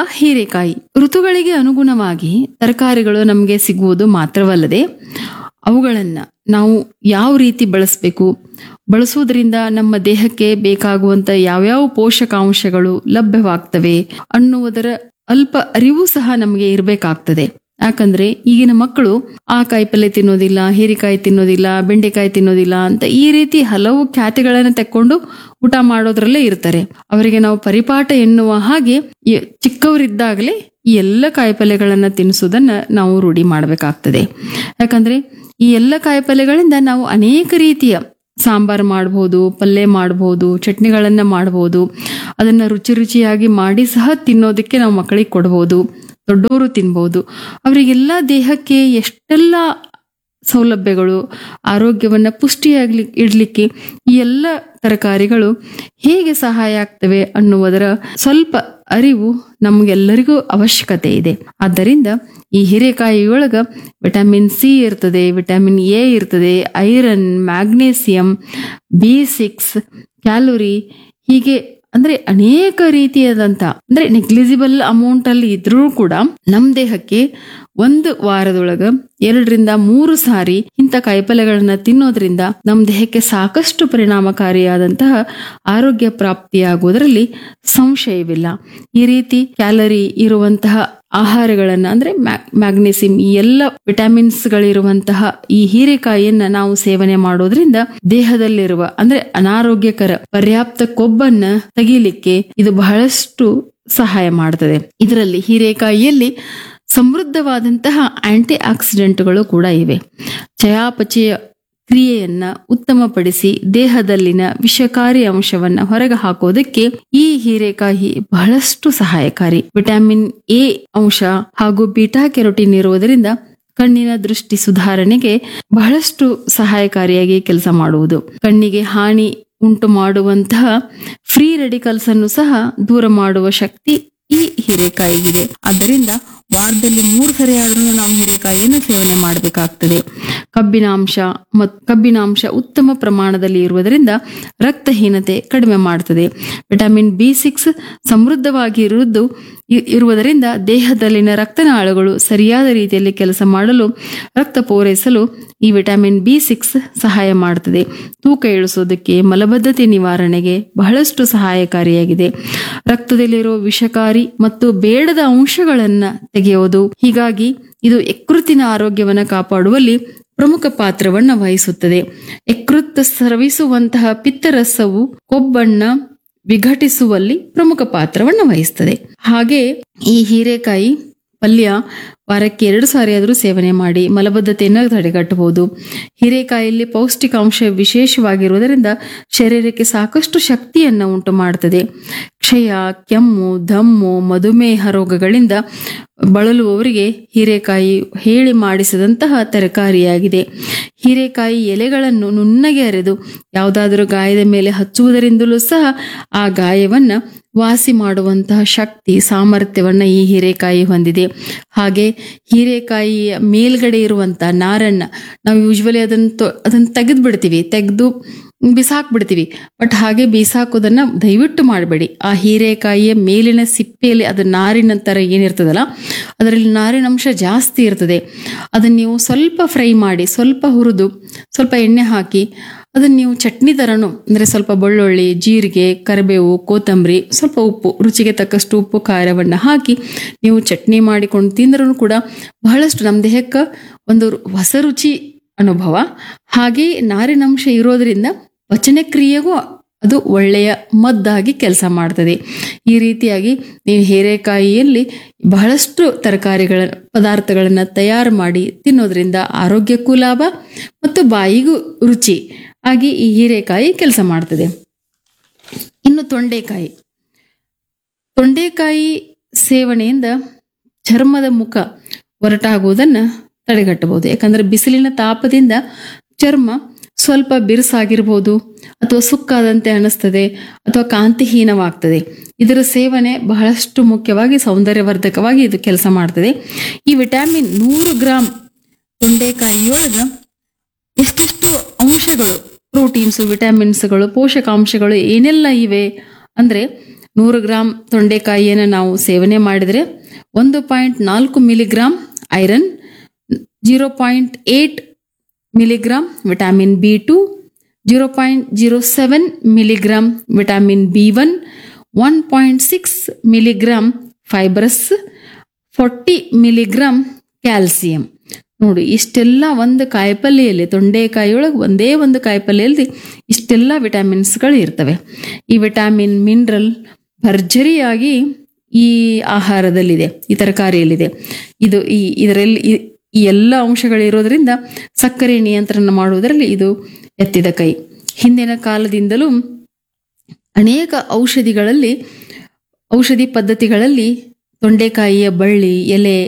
ಹೀರೆಕಾಯಿ ಋತುಗಳಿಗೆ ಅನುಗುಣವಾಗಿ ತರಕಾರಿಗಳು ನಮಗೆ ಸಿಗುವುದು ಮಾತ್ರವಲ್ಲದೆ ಅವುಗಳನ್ನ ನಾವು ಯಾವ ರೀತಿ ಬಳಸಬೇಕು ಬಳಸುವುದರಿಂದ ನಮ್ಮ ದೇಹಕ್ಕೆ ಬೇಕಾಗುವಂತ ಯಾವ್ಯಾವ ಪೋಷಕಾಂಶಗಳು ಲಭ್ಯವಾಗ್ತವೆ ಅನ್ನುವುದರ ಅಲ್ಪ ಅರಿವು ಸಹ ನಮಗೆ ಇರಬೇಕಾಗ್ತದೆ ಯಾಕಂದ್ರೆ ಈಗಿನ ಮಕ್ಕಳು ಆ ಕಾಯಿಪಲ್ಯ ತಿನ್ನೋದಿಲ್ಲ ಹೀರೆಕಾಯಿ ತಿನ್ನೋದಿಲ್ಲ ಬೆಂಡೆಕಾಯಿ ತಿನ್ನೋದಿಲ್ಲ ಅಂತ ಈ ರೀತಿ ಹಲವು ಖ್ಯಾತಿಗಳನ್ನ ತೆಕ್ಕೊಂಡು ಊಟ ಮಾಡೋದ್ರಲ್ಲೇ ಇರ್ತಾರೆ ಅವರಿಗೆ ನಾವು ಪರಿಪಾಠ ಎನ್ನುವ ಹಾಗೆ ಈ ಚಿಕ್ಕವರಿದ್ದಾಗಲೇ ಈ ಎಲ್ಲ ಕಾಯಿಪಲ್ಯಗಳನ್ನ ತಿನ್ನಿಸೋದನ್ನ ನಾವು ರೂಢಿ ಮಾಡಬೇಕಾಗ್ತದೆ ಯಾಕಂದ್ರೆ ಈ ಎಲ್ಲ ಕಾಯಿಪಲ್ಯಗಳಿಂದ ನಾವು ಅನೇಕ ರೀತಿಯ ಸಾಂಬಾರ್ ಮಾಡಬಹುದು ಪಲ್ಯ ಮಾಡಬಹುದು ಚಟ್ನಿಗಳನ್ನ ಮಾಡಬಹುದು ಅದನ್ನ ರುಚಿ ರುಚಿಯಾಗಿ ಮಾಡಿ ಸಹ ತಿನ್ನೋದಕ್ಕೆ ನಾವು ಮಕ್ಕಳಿಗೆ ಕೊಡ್ಬೋದು ದೊಡ್ಡವರು ತಿನ್ಬಹುದು ಅವರಿಗೆಲ್ಲ ದೇಹಕ್ಕೆ ಎಷ್ಟೆಲ್ಲ ಸೌಲಭ್ಯಗಳು ಆರೋಗ್ಯವನ್ನ ಪುಷ್ಟಿಯಾಗ್ಲಿ ಇಡ್ಲಿಕ್ಕೆ ಈ ಎಲ್ಲ ತರಕಾರಿಗಳು ಹೇಗೆ ಸಹಾಯ ಆಗ್ತವೆ ಅನ್ನುವುದರ ಸ್ವಲ್ಪ ಅರಿವು ನಮಗೆಲ್ಲರಿಗೂ ಅವಶ್ಯಕತೆ ಇದೆ ಆದ್ದರಿಂದ ಈ ಹೀರೆಕಾಯಿಯೊಳಗ ವಿಟಮಿನ್ ಸಿ ಇರ್ತದೆ ವಿಟಮಿನ್ ಎ ಇರ್ತದೆ iron magnesium B six calorie ಹೀಗೆ ಅಂದ್ರೆ ಅನೇಕ ರೀತಿಯಾದಂತ ಅಂದ್ರೆ ನೆಗ್ಲಿಜಿಬಲ್ ಅಮೌಂಟ್ ಅಲ್ಲಿ ಇದ್ರೂ ಕೂಡ ನಮ್ ದೇಹಕ್ಕೆ ಒಂದು ವಾರದೊಳಗ ಎರಡರಿಂದ ಮೂರು ಸಾರಿ ಇಂಥ ಕಾಯಿಪಲ್ಯಗಳನ್ನ ತಿನ್ನೋದ್ರಿಂದ ನಮ್ಮ ದೇಹಕ್ಕೆ ಸಾಕಷ್ಟು ಪರಿಣಾಮಕಾರಿಯಾದಂತಹ ಆರೋಗ್ಯ ಪ್ರಾಪ್ತಿಯಾಗುವುದರಲ್ಲಿ ಸಂಶಯವಿಲ್ಲ ಈ ರೀತಿ ಕ್ಯಾಲರಿ ಇರುವಂತಹ ಆಹಾರಗಳನ್ನ ಅಂದ್ರೆ ಮ್ಯಾಗ್ನೆಸಿಯಂ ಈ ಎಲ್ಲ ವಿಟಮಿನ್ಸ್ ಗಳಿರುವಂತಹ ಈ ಹೀರೆಕಾಯಿಯನ್ನ ನಾವು ಸೇವನೆ ಮಾಡೋದ್ರಿಂದ ದೇಹದಲ್ಲಿರುವ ಅಂದ್ರೆ ಅನಾರೋಗ್ಯಕರ ಪರ್ಯಾಪ್ತ ಕೊಬ್ಬನ್ನ ತೆಗೀಲಿಕ್ಕೆ ಇದು ಬಹಳಷ್ಟು ಸಹಾಯ ಮಾಡ್ತದೆ ಇದರಲ್ಲಿ ಹೀರೆಕಾಯಿಯಲ್ಲಿ ಸಮೃದ್ಧವಾದಂತಹ ಆಂಟಿ ಆಕ್ಸಿಡೆಂಟ್ಗಳು ಕೂಡ ಇವೆ ಚಯಾಪಚಯ ಕ್ರಿಯೆಯನ್ನ ಉತ್ತಮಪಡಿಸಿ ದೇಹದಲ್ಲಿನ ವಿಷಕಾರಿ ಅಂಶವನ್ನ ಹೊರಗೆ ಹಾಕೋದಕ್ಕೆ ಈ ಹೀರೆಕಾಯಿ ಬಹಳಷ್ಟು ಸಹಾಯಕಾರಿ ವಿಟಮಿನ್ ಎ ಅಂಶ ಹಾಗೂ ಬೀಟಾ ಕೆರೋಟಿನ್ ಇರುವುದರಿಂದ ಕಣ್ಣಿನ ದೃಷ್ಟಿ ಸುಧಾರಣೆಗೆ ಬಹಳಷ್ಟು ಸಹಾಯಕಾರಿಯಾಗಿ ಕೆಲಸ ಮಾಡುವುದು ಕಣ್ಣಿಗೆ ಹಾನಿ ಉಂಟು ಮಾಡುವಂತಹ ಫ್ರೀ ರೆಡಿಕಲ್ಸ್ ಅನ್ನು ಸಹ ದೂರ ಮಾಡುವ ಶಕ್ತಿ ಈ ಹೀರೆಕಾಯಿಗಿದೆ ಆದ್ದರಿಂದ ವಾರದಲ್ಲಿ ಮೂರು ಸರಿ ಆದ್ರೂ ನಾವು ಹೀರೆಕಾಯಿಯನ್ನು ಸೇವನೆ ಮಾಡಬೇಕಾಗ್ತದೆ ಕಬ್ಬಿನಾಂಶ ಮತ್ತು ಕಬ್ಬಿನಾಂಶ ಉತ್ತಮ ಪ್ರಮಾಣದಲ್ಲಿ ಇರುವುದರಿಂದ ರಕ್ತಹೀನತೆ ಕಡಿಮೆ ಮಾಡ್ತದೆ ವಿಟಮಿನ್ ಬಿ ಸಿಕ್ಸ್ ಸಮೃದ್ಧವಾಗಿ ಇರುವುದು ಇ- ಇರುವುದರಿಂದ ದೇಹದಲ್ಲಿನ ರಕ್ತನಾಳಗಳು ಸರಿಯಾದ ರೀತಿಯಲ್ಲಿ ಕೆಲಸ ಮಾಡಲು ರಕ್ತ ಪೂರೈಸಲು ಈ ವಿಟಮಿನ್ ಬಿ ಸಿಕ್ಸ್ ಸಹಾಯ ಮಾಡುತ್ತದೆ ತೂಕ ಇಳಿಸೋದಕ್ಕೆ ಮಲಬದ್ಧತೆ ನಿವಾರಣೆಗೆ ಬಹಳಷ್ಟು ಸಹಾಯಕಾರಿಯಾಗಿದೆ ರಕ್ತದಲ್ಲಿರೋ ವಿಷಕಾರಿ ಮತ್ತು ಬೇಡದ ಅಂಶಗಳನ್ನ ತೆಗೆಯೋದು ಹೀಗಾಗಿ ಇದು ಯಕೃತ್ತಿನ ಆರೋಗ್ಯವನ್ನ ಕಾಪಾಡುವಲ್ಲಿ ಪ್ರಮುಖ ಪಾತ್ರವನ್ನ ವಹಿಸುತ್ತದೆ ಯಕೃತ್ ಸ್ರವಿಸುವಂತಹ ಪಿತ್ತರಸವು ಕೊಬ್ಬನ್ನ ವಿಘಟಿಸುವಲ್ಲಿ ಪ್ರಮುಖ ಪಾತ್ರವನ್ನ ವಹಿಸ್ತದೆ ಹಾಗೆ ಈ ಹೀರೆಕಾಯಿ ಪಲ್ಯ ವಾರಕ್ಕೆ ಎರಡು ಸಾರಿ ಆದರೂ ಸೇವನೆ ಮಾಡಿ ಮಲಬದ್ಧತೆಯನ್ನು ತಡೆಗಟ್ಟಬಹುದು ಹೀರೆಕಾಯಿಯಲ್ಲಿ ಪೌಷ್ಟಿಕಾಂಶ ವಿಶೇಷವಾಗಿರುವುದರಿಂದ ಶರೀರಕ್ಕೆ ಸಾಕಷ್ಟು ಶಕ್ತಿಯನ್ನು ಉಂಟು ಮಾಡುತ್ತದೆ ಕ್ಷಯ ಕೆಮ್ಮು ದಮ್ಮು ಮಧುಮೇಹ ರೋಗಗಳಿಂದ ಬಳಲುವವರಿಗೆ ಹೀರೆಕಾಯಿ ಹೇಳಿ ಮಾಡಿಸಿದಂತಹ ತರಕಾರಿಯಾಗಿದೆ ಹೀರೆಕಾಯಿ ಎಲೆಗಳನ್ನು ನುಣ್ಣಗೆ ಅರೆದು ಯಾವುದಾದರೂ ಗಾಯದ ಮೇಲೆ ಹಚ್ಚುವುದರಿಂದಲೂ ಸಹ ಆ ಗಾಯವನ್ನ ವಾಸಿ ಮಾಡುವಂತಹ ಶಕ್ತಿ ಸಾಮರ್ಥ್ಯವನ್ನ ಈ ಹೀರೆಕಾಯಿ ಹೊಂದಿದೆ ಹಾಗೆ ಹೀರೆಕಾಯಿಯ ಮೇಲ್ಗಡೆ ಇರುವಂತಹ ನಾರನ್ನ ನಾವು ಯೂಶ್ವಲಿ ಅದನ್ನ ತೊ- ಅದನ್ನ ತೆಗೆದು ಬಿಡ್ತೀವಿ ತೆಗೆದು ಬಿಸಾಕ್ಬಿಡ್ತೀವಿ ಬಟ್ ಹಾಗೆ ಬಿಸಾಕೋದನ್ನ ದಯವಿಟ್ಟು ಮಾಡಬೇಡಿ ಆ ಹೀರೆಕಾಯಿಯ ಮೇಲಿನ ಸಿಪ್ಪೆಯಲ್ಲಿ ಅದು ನಾರಿನ ತರ ಏನಿರ್ತದಲ್ಲ ಅದರಲ್ಲಿ ನಾರಿನ ಅಂಶ ಜಾಸ್ತಿ ಇರ್ತದೆ ಅದನ್ನ ನೀವು ಸ್ವಲ್ಪ ಫ್ರೈ ಮಾಡಿ ಸ್ವಲ್ಪ ಹುರಿದು ಸ್ವಲ್ಪ ಎಣ್ಣೆ ಹಾಕಿ ಅದನ್ನ ನೀವು ಚಟ್ನಿ ತರನು ಅಂದ್ರೆ ಸ್ವಲ್ಪ ಬೆಳ್ಳುಳ್ಳಿ ಜೀರಿಗೆ ಕರಿಬೇವು ಕೊತ್ತಂಬರಿ ಸ್ವಲ್ಪ ಉಪ್ಪು ರುಚಿಗೆ ತಕ್ಕಷ್ಟು ಉಪ್ಪು ಖಾರವನ್ನ ಹಾಕಿ ನೀವು ಚಟ್ನಿ ಮಾಡಿಕೊಂಡು ತಿಂದ್ರೂ ಕೂಡ ಬಹಳಷ್ಟು ನಮ್ಮ ದೇಹಕ್ಕೆ ಒಂದು ಹೊಸ ರುಚಿ ಅನುಭವ ಹಾಗೆ ನಾರಿನಂಶ ಇರೋದ್ರಿಂದ ಪಚನ ಕ್ರಿಯೆಗೂ ಅದು ಒಳ್ಳೆಯ ಮದ್ದಾಗಿ ಕೆಲಸ ಮಾಡ್ತದೆ ಈ ರೀತಿಯಾಗಿ ನೀವು ಹೀರೆಕಾಯಿಯಲ್ಲಿ ಬಹಳಷ್ಟು ತರಕಾರಿಗಳ ಪದಾರ್ಥಗಳನ್ನು ತಯಾರು ಮಾಡಿ ತಿನ್ನೋದ್ರಿಂದ ಆರೋಗ್ಯಕ್ಕೂ ಲಾಭ ಮತ್ತು ಬಾಯಿಗೂ ರುಚಿ ಆಗಿ ಈ ಹೀರೆಕಾಯಿ ಕೆಲಸ ಮಾಡ್ತದೆ ಇನ್ನು ತೊಂಡೆಕಾಯಿ ತೊಂಡೆಕಾಯಿ ಸೇವನೆಯಿಂದ ಚರ್ಮದ ಮುಖ ಒರಟಾಗುವುದನ್ನ ತಡೆಗಟ್ಟಬಹುದು ಯಾಕಂದ್ರೆ ಬಿಸಿಲಿನ ತಾಪದಿಂದ ಚರ್ಮ ಸ್ವಲ್ಪ ಬಿರುಸಾಗಿರ್ಬೋದು ಅಥವಾ ಸುಕ್ಕಾದಂತೆ ಅನಿಸ್ತದೆ ಅಥವಾ ಕಾಂತಿಹೀನವಾಗ್ತದೆ ಇದರ ಸೇವನೆ ಬಹಳಷ್ಟು ಮುಖ್ಯವಾಗಿ ಸೌಂದರ್ಯವರ್ಧಕವಾಗಿ ಇದು ಕೆಲಸ ಮಾಡ್ತದೆ ಈ ವಿಟಮಿನ್ ನೂರು ಗ್ರಾಂ ತೊಂಡೆಕಾಯಿಯೊಳಗ ಎಷ್ಟೆಷ್ಟು ಅಂಶಗಳು ಪ್ರೋಟೀನ್ಸ್ ವಿಟಮಿನ್ಸ್ಗಳು ಪೋಷಕಾಂಶಗಳು ಏನೆಲ್ಲ ಇವೆ ಅಂದ್ರೆ ನೂರು ಗ್ರಾಂ ತೊಂಡೆಕಾಯಿಯನ್ನು ನಾವು ಸೇವನೆ ಮಾಡಿದರೆ ಒಂದು ಪಾಯಿಂಟ್ ನಾಲ್ಕು milligram iron zero point eight milligram vitamin B two zero point zero seven milligram vitamin B one one point six milligram fibrous forty milligram calcium ನೋಡಿ ಇಷ್ಟೆಲ್ಲ ಒಂದು ಕಾಯಿಪಲ್ಲೆಯಲ್ಲಿ ತೊಂಡೆಕಾಯಿಯೊಳಗೆ ಒಂದೇ ಒಂದು ಕಾಯಿಪಲ್ಲೆಯಲ್ಲಿ ಇಷ್ಟೆಲ್ಲ ವಿಟಮಿನ್ಸ್ಗಳು ಇರ್ತವೆ ಈ ವಿಟಮಿನ್ ಮಿನರಲ್ ಭರ್ಜರಿಯಾಗಿ ಈ ಆಹಾರದಲ್ಲಿದೆ ಈ ತರಕಾರಿಯಲ್ಲಿದೆ ಇದು ಈ ಇದರಲ್ಲಿ ಈ- ಈ ಎಲ್ಲ ಅಂಶಗಳಿರೋದ್ರಿಂದ ಸಕ್ಕರೆ ನಿಯಂತ್ರಣ ಮಾಡುವುದರಲ್ಲಿ ಇದು ಎತ್ತಿದ ಕೈ ಹಿಂದಿನ ಕಾಲದಿಂದಲೂ ಅನೇಕ ಔಷಧಿಗಳಲ್ಲಿ ಔಷಧಿ ಪದ್ಧತಿಗಳಲ್ಲಿ ತೊಂಡೆಕಾಯಿಯ ಬಳ್ಳಿ ಎಲೆ